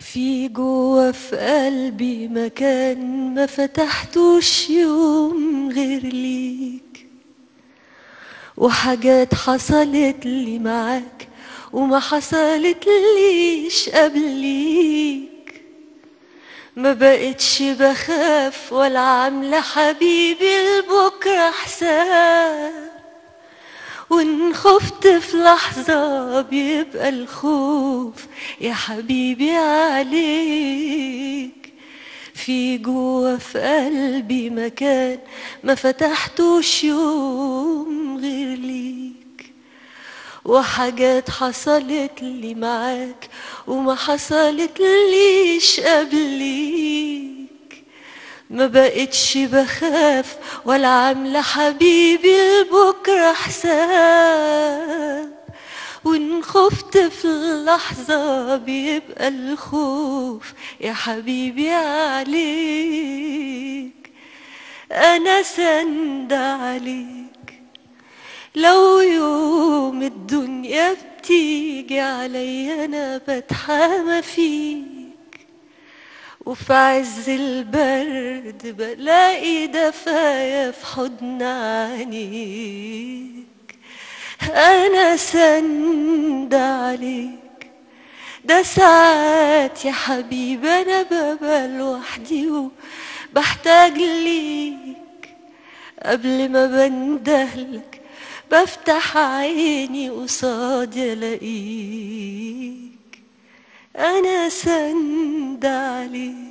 في جوه في قلبي مكان ما فتحتوش يوم غير ليك وحاجات حصلت لي معاك وما حصلت ليش قبليك ما بقتش بخاف ولا عاملة حبيبي لبكرة حساب وإن خفت في لحظة بيبقى الخوف يا حبيبي عليك في جوه في قلبي مكان ما فتحتوش يوم غير ليك وحاجات حصلت لي معاك وما حصلت ليش قبليك ما بقتش بخاف ولا عاملة حبيبي لبكرة حساب وإن خفت في اللحظة بيبقى الخوف يا حبيبي عليك أنا سند عليك لو يوم الدنيا بتيجي عليا أنا بتحامى فيك وفي عز البرد بلاقي دفايا في حضن عينيك أنا سند عليك ده ساعات يا حبيبي أنا ببقى لوحدي وبحتاج ليك قبل ما بندهلك بفتح عيني قصادي ألاقيك أنا سند عليك